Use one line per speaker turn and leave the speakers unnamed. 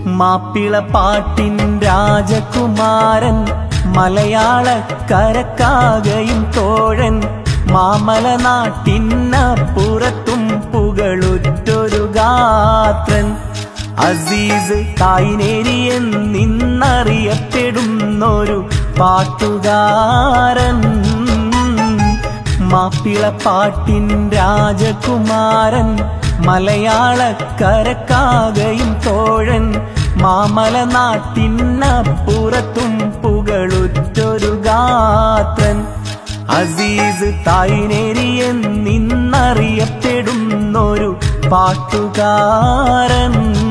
മാപ്പിള പാട്ടിൻ രാജകുമാരൻ മലയാളക്കരക്കാകയും തോഴൻ മാമല നാട്ടിനപ്പുറത്തും പുകളുറ്റൊരു ഗാത്രൻ അസീസ് തായ്നേരി എന്നിന്നറിയപ്പെടുന്നൊരു പാട്ടുകാരൻ മാപ്പിള പാട്ടിൻ രാജകുമാരൻ മലയാളക്കരക്കാകയും തോഴൻ മാമല നാട്ടിനപ്പുറത്തും പുകളുറ്റൊരു ഗാത്രൻ അസീസ് തായ്നേരി എന്നിന്നറിയപ്പെടുന്നൊരു പാട്ടുകാരൻ